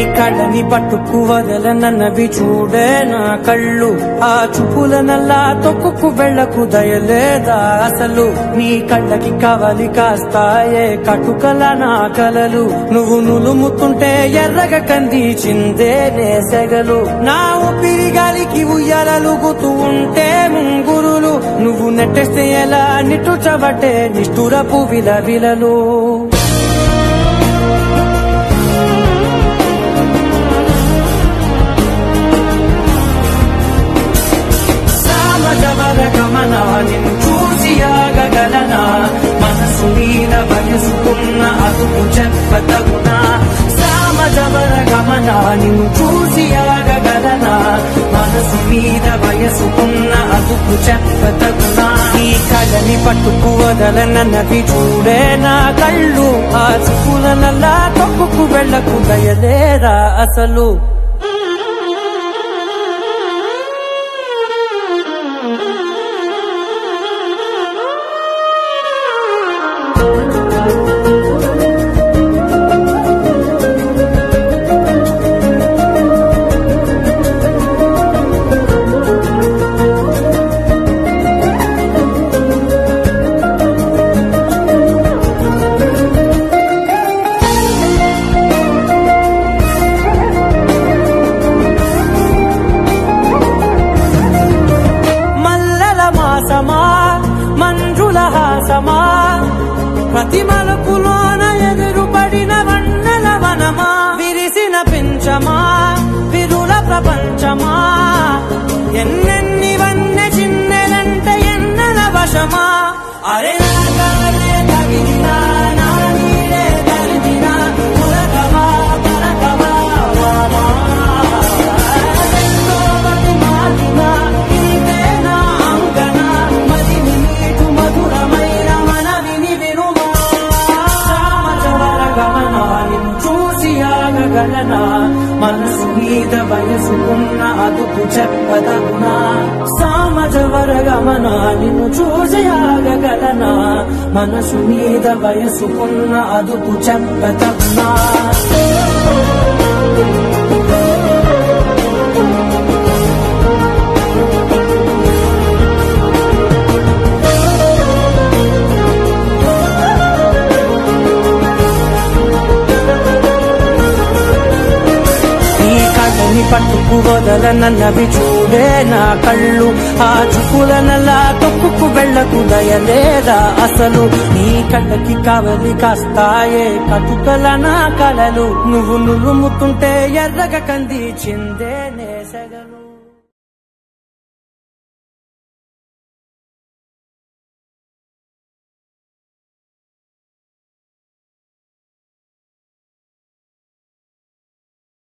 కళ్ళని పట్టుకు వదలనన్నవి చూడే నా కళ్ళు ఆ చూపుల నల్లా తొక్కుకు వెళ్ళకు దయలేదా అసలు నీ కళ్ళకి కవలి కాస్తాయే కటుకల నా కలలు నువ్వు నులుముతుంటే ఎర్రగ కంది చిందే నేసెగలు నా ఊపిరి గాలికి ఉయ్యాలలుగుతూ ఉంటే ముంగురులు నువ్వు నెట్టేస్తే ఎలా నిట్టుచబట్టే నిష్ఠురపు విలవిలలు సామజవర గమన నిన్ను చూసి ఆగగలనా మనసు మీద వయసుకున్న అదుపు చెప్పతగునా సామజవర గమన నిన్ను చూసి ఆగగలనా మనసు మీద వయసుకున్న అదుపు చెప్పతగునా ఈ కళ్ళని పట్టుకు వదలనన్నవి చూడే నా కళ్ళు ఆ చూపుల నల్లా తప్పుకు వెళ్ళకు దయలేరా అసలు మల్లెల మాసమా మంజుల హాసమా ప్రతి మలుపులోన ఎదురుపడిన వన్నెల వనమా విరిసిన పించమా విరుల ప్రపంచమా ఎన్నెన్ని వన్నె చిన్నెలంటే ఎన్నెల వశమా అరే నాగాలే తగిలినా, నా నీడే తరిమినా, ఉలకవా, పలకవా, వామా. మనసు మీద వయసుకున్న అదుపు చెప్పదగునా సామజవర గమన నిన్ను చూసి ఆగగలనా మనసు మీద వయసుకున్న అదుపు చెప్పదగునా ఈ కళ్ళని పట్టుకు వదలనన్నవి చూడే నా కళ్ళు ఆ చుకుల నల్లా తొక్కుకు వెళ్ళకు దయలేదా అసలు నీ కళ్ళకి కావలి కాస్తాయే కటుకల నా కలలు నువ్వు నులుముతుంటే ఎర్రగ కంది చిందే నేసగలు